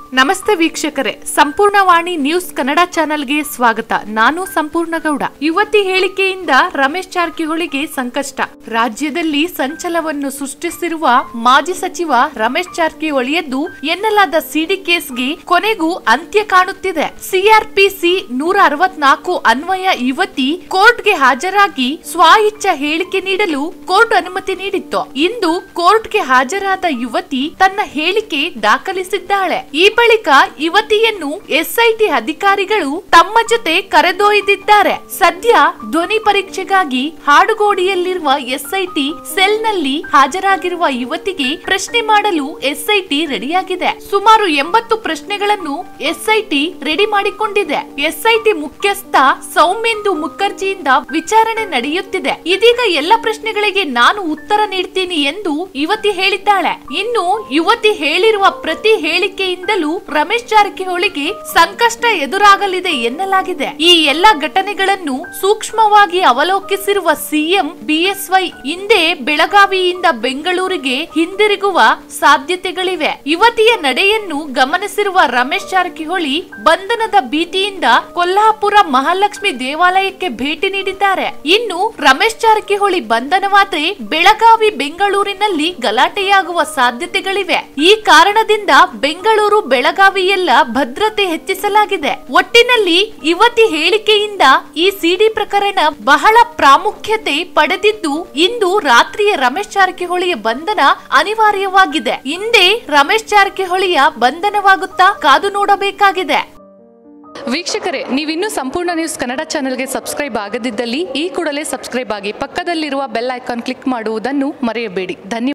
ನಮಸ್ತೆ ವೀಕ್ಷಕರೇ ಸಂಪೂರ್ಣವಾಣಿ ನ್ಯೂಸ್ ಕನ್ನಡ ಚಾನೆಲ್ಗೆ ಸ್ವಾಗತ ನಾನು ಸಂಪೂರ್ಣ ಗೌಡ ಯುವತಿ ಹೇಳಿಕೆಯಿಂದ ರಮೇಶ್ ಜಾರಕಿಹೊಳಿಗೆ ಸಂಕಷ್ಟ ರಾಜ್ಯದಲ್ಲಿ ಸಂಚಲವನ್ನು ಸೃಷ್ಟಿಸಿರುವ ಮಾಜಿ ಸಚಿವ ರಮೇಶ್ ಜಾರಕಿಹೊಳಿಯದ್ದು ಎನ್ನಲಾದ ಸಿಡಿ ಕೇಸ್ಗೆ ಕೊನೆಗೂ ಅಂತ್ಯ ಕಾಣುತ್ತಿದೆ ಸಿಆರ್ಪಿಸಿ ನೂರ ಅರವತ್ನಾಲ್ಕು ಅನ್ವಯ ಯುವತಿ ಕೋರ್ಟ್ಗೆ ಹಾಜರಾಗಿ ಸ್ವ ಹೇಳಿಕೆ ನೀಡಲು ಕೋರ್ಟ್ ಅನುಮತಿ ನೀಡಿತ್ತು ಇಂದು ಕೋರ್ಟ್ಗೆ ಹಾಜರಾದ ಯುವತಿ ತನ್ನ ಹೇಳಿಕೆ ದಾಖಲಿಸಿದ್ದಾಳೆ ಈ ಬಳಿಕ ಯುವತಿಯನ್ನು ಎಸ್ಐಟಿ ಅಧಿಕಾರಿಗಳು ತಮ್ಮ ಜೊತೆ ಕರೆದೊಯ್ದಿದ್ದಾರೆ ಸದ್ಯ ಧ್ವನಿ ಪರೀಕ್ಷೆಗಾಗಿ ಹಾಡುಗೋಡಿಯಲ್ಲಿರುವ ಎಸ್ಐಟಿ ಸೆಲ್ ನಲ್ಲಿ ಹಾಜರಾಗಿರುವ ಯುವತಿಗೆ ಪ್ರಶ್ನೆ ಮಾಡಲು ಎಸ್ಐಟಿ ರೆಡಿಯಾಗಿದೆ ಸುಮಾರು ಎಂಬತ್ತು ಪ್ರಶ್ನೆಗಳನ್ನು ಎಸ್ಐಟಿ ರೆಡಿ ಮಾಡಿಕೊಂಡಿದೆ ಎಸ್ಐಟಿ ಮುಖ್ಯಸ್ಥ ಸೌಮೇಂದು ಮುಖರ್ಜಿಯಿಂದ ವಿಚಾರಣೆ ನಡೆಯುತ್ತಿದೆ ಇದೀಗ ಎಲ್ಲ ಪ್ರಶ್ನೆಗಳಿಗೆ ನಾನು ಉತ್ತರ ನೀಡ್ತೀನಿ ಎಂದು ಯುವತಿ ಹೇಳಿದ್ದಾಳೆ ಇನ್ನು ಯುವತಿ ಹೇಳಿರುವ ಪ್ರತಿ ಹೇಳಿಕೆಯಿಂದಲೂ ರಮೇಶ್ ಜಾರಕಿಹೊಳಿಗೆ ಸಂಕಷ್ಟ ಎದುರಾಗಲಿದೆ ಎನ್ನಲಾಗಿದೆ ಈ ಎಲ್ಲ ಘಟನೆಗಳನ್ನು ಸೂಕ್ಷ್ಮವಾಗಿ ಅವಲೋಕಿಸಿರುವ ಸಿಎಂ ಬಿಎಸ್ವೈ ಹಿಂದೆ ಬೆಳಗಾವಿಯಿಂದ ಬೆಂಗಳೂರಿಗೆ ಹಿಂದಿರುಗುವ ಸಾಧ್ಯತೆಗಳಿವೆ ಯುವತಿಯ ನಡೆಯನ್ನು ಗಮನಿಸಿರುವ ರಮೇಶ್ ಜಾರಕಿಹೊಳಿ ಬಂಧನದ ಭೀತಿಯಿಂದ ಕೊಲ್ಹಾಪುರ ಮಹಾಲಕ್ಷ್ಮಿ ದೇವಾಲಯಕ್ಕೆ ಭೇಟಿ ನೀಡಿದ್ದಾರೆ ಇನ್ನು ರಮೇಶ್ ಜಾರಕಿಹೊಳಿ ಬಂಧನವಾದ್ರೆ ಬೆಳಗಾವಿ ಬೆಂಗಳೂರಿನಲ್ಲಿ ಗಲಾಟೆಯಾಗುವ ಸಾಧ್ಯತೆಗಳಿವೆ ಈ ಕಾರಣದಿಂದ ಬೆಂಗಳೂರು ಬೆಳಗಾವಿಯೆಲ್ಲ ಭದ್ರತೆ ಹೆಚ್ಚಿಸಲಾಗಿದೆ ಒಟ್ಟಿನಲ್ಲಿ ಯುವತಿ ಹೇಳಿಕೆಯಿಂದ ಈ ಸಿಡಿ ಪ್ರಕರಣ ಬಹಳ ಪ್ರಾಮುಖ್ಯತೆ ಪಡೆದಿದ್ದು ಇಂದು ರಾತ್ರಿಯ ರಮೇಶ್ ಜಾರಕಿಹೊಳಿಯ ಬಂಧನ ಅನಿವಾರ್ಯವಾಗಿದೆ ಹಿಂದೆ ರಮೇಶ್ ಜಾರಕಿಹೊಳಿಯ ಬಂಧನವಾಗುತ್ತಾ ಕಾದು ನೋಡಬೇಕಾಗಿದೆ ವೀಕ್ಷಕರೇ ನೀವಿನ್ನೂ ಸಂಪೂರ್ಣ ನ್ಯೂಸ್ ಕನ್ನಡ ಚಾನೆಲ್ಗೆ ಸಬ್ಸ್ಕ್ರೈಬ್ ಆಗದಿದ್ದಲ್ಲಿ ಈ ಕೂಡಲೇ ಸಬ್ಸ್ಕ್ರೈಬ್ ಆಗಿ ಪಕ್ಕದಲ್ಲಿರುವ ಬೆಲ್ ಐಕಾನ್ ಕ್ಲಿಕ್ ಮಾಡುವುದನ್ನು ಮರೆಯಬೇಡಿ ಧನ್ಯವಾದ